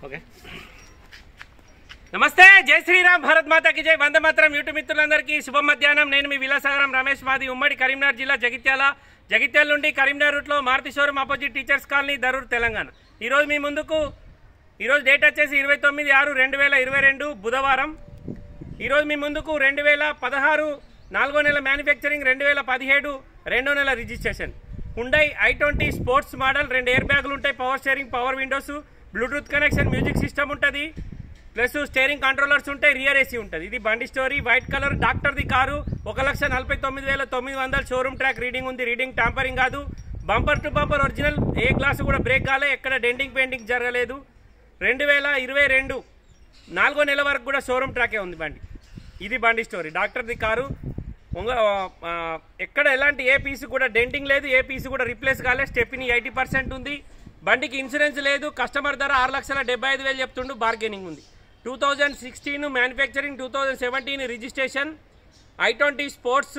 okay నమస్తే జై శ్రీరామ్ భారత్ మాతాకి జై వంద మాత్రం యూట్యూబ్ మిత్రులందరికీ శుభ మధ్యాహ్నం నేను మీ విలాసాగరం రమేష్ మాది ఉమ్మడి కరీంనగర్ జిల్లా జగిత్యాల జగిత్యాల నుండి కరీంనగర్ రూట్లో Maruti showroom opposite teachers colony Darur Telangana ఈరోజు మీ ముందుకు ఈరోజు డేట్ వచ్చేసి ఇరవై తొమ్మిది ఆరు రెండు వేల ఇరవై రెండు బుధవారం ఈరోజు మీ ముందుకు రెండు వేల పదహారు నాలుగో నెల మ్యానుఫ్యాక్చరింగ్ రెండు వేల పదిహేడు రెండో నెల registration Hyundai I twenty sports model రెండు ఎయిర్ బ్యాగులు ఉంటాయి power steering power windows Bluetooth connection music system ఉంటుంది ప్లస్ స్టీరింగ్ కంట్రోలర్స్ ఉంటాయి రియర్ ఏసీ ఉంటుంది ఇది బండి స్టోరీ వైట్ కలర్ డాక్టర్ది కారు ఒక లక్ష నలభై తొమ్మిది వేల తొమ్మిది వందల షోరూమ్ ట్రాక్ రీడింగ్ ఉంది రీడింగ్ టాంపరింగ్ కాదు బంపర్ టు బంపర్ ఒరిజినల్ ఏ గ్లాస్ కూడా బ్రేక్ కాలే ఎక్కడ డెంటింగ్ పెయింటింగ్ జరగలేదు రెండు వేల ఇరవై రెండు నాలుగో నెల వరకు కూడా షోరూమ్ ట్రాకే ఉంది బండి ఇది బండి స్టోరీ డాక్టర్ది కారు ఉంగ- ఆ, ఎక్కడ ఎలాంటి ఏ పీస్ కూడా డెంటింగ్ లేదు ఏ పీస్ కూడా రిప్లేస్ కాలే స్టెప్ని ఎయిటీ పర్సెంట్ ఉంది బండికి ఇన్సూరెన్స్ లేదు కస్టమర్ ధర ఆరు లక్షల డెబ్బై ఐదు వేలు చెప్తుండు బార్గెనింగ్ ఉంది two thousand sixteen manufacturing two thousand seventeen registration I twenty sports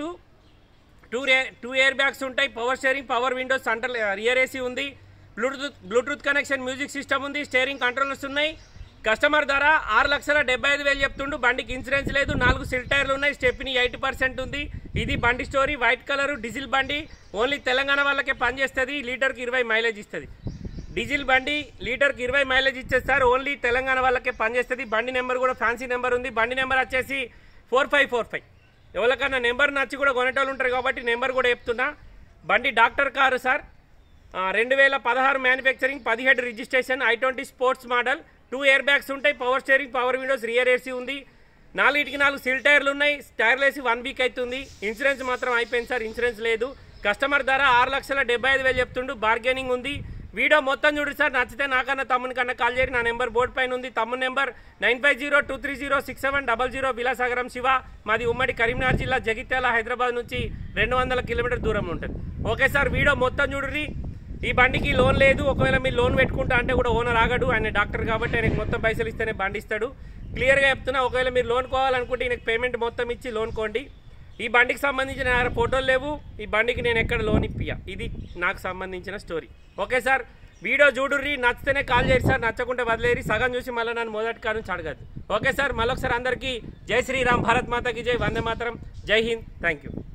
two రే టూ ఎయిర్ బ్యాగ్స్ ఉంటాయి power steering power windows central rear AC ఉంది Bluetooth Bluetooth connection music system ఉంది స్టీరింగ్ కంట్రోలర్స్ ఉన్నాయి కస్టమర్ ధర ఆరు లక్షల డెబ్బై ఐదు వేలు చెప్తుండు బండికి ఇన్సూరెన్స్ లేదు నాలుగు సిల్ టైర్లు ఉన్నాయి స్టెప్ని ఎయిటీ పర్సెంట్ ఉంది ఇది బండి స్టోరీ వైట్ కలర్ డీజిల్ బండి ఓన్లీ తెలంగాణ వాళ్ళకే పనిచేస్తుంది లీటర్కి ఇరవై మైలేజ్ ఇస్తుంది డీజిల్ బండి లీటర్కి ఇరవై మైలేజ్ ఇచ్చేస్తారు ఓన్లీ తెలంగాణ వాళ్ళకే పనిచేస్తుంది బండి నెంబర్ కూడా ఫ్యాన్సీ నెంబర్ ఉంది బండి నెంబర్ వచ్చేసి ఫోర్ ఫైవ్ ఫోర్ ఫైవ్ ఎవరికన్నా నెంబర్ నచ్చి కూడా కొనేటోళ్ళు ఉంటారు కాబట్టి నెంబర్ కూడా చెప్తున్నా బండి డాక్టర్ కారు సార్ రెండు వేల పదహారు మ్యానుఫ్యాక్చరింగ్ పదిహేడు registration I twenty sports model two air bags ఉంటాయి power steering power windows rear AC ఉంది నాలుగిటికి నాలుగు సిల్ టైర్లు ఉన్నాయి టైర్లు వేసి వన్ వీక్ అవుతుంది ఇన్సూరెన్స్ మాత్రం అయిపోయింది సార్ ఇన్సూరెన్స్ లేదు కస్టమర్ ధర ఆరు లక్షల డెబ్బై ఐదు వేలు చెప్తుండు బార్గెనింగ్ ఉంది వీడియో మొత్తం చూడు సార్ నచ్చితే నాకన్నా తమ్ముని కన్నా కాల్ చేయరు నా నెంబర్ బోర్డు పైన ఉంది తమ్ముని number nine five zero two three zero six seven double zero Vilasagaram Shiva మాది ఉమ్మడి కరీంనగర్ జిల్లా జగిత్యాల హైదరాబాద్ నుంచి రెండు వందల కిలోమీటర్ దూరం ఉంటుంది ఓకే సార్ వీడియో మొత్తం చూడుర్రి ఈ బండికి లోన్ లేదు ఒకవేళ మీరు లోన్ పెట్టుకుంటా అంటే కూడా ఓనర్ ఆగడు ఆయన డాక్టర్ కాబట్టి ఆయనకి మొత్తం పైసలు ఇస్తేనే బండి ఇస్తాడు క్లియర్గా చెప్తున్నా ఒకవేళ మీరు లోన్ కోవాలనుకుంటే ఈయనకి పేమెంట్ మొత్తం ఇచ్చి లోన్ కోండి ఈ బండికి సంబంధించిన నా దగ్గర ఫోటోలు లేవు ఈ బండికి నేను ఎక్కడ లోన్ ఇప్పియా ఇది నాకు సంబంధించిన స్టోరీ ఓకే సార్ వీడియో చూడుర్రి నచ్చితేనే కాల్ చేయరు సార్ నచ్చకుంటే వదిలేరి సగం చూసి మళ్ళీ నన్ను మొదటి కారు నుంచి అడగద్దు ఓకే సార్ మళ్ళొకసారి అందరికీ జై శ్రీరామ్ భారత్ మాతకి జై వందే మాతరం జై హింద్ థ్యాంక్ యూ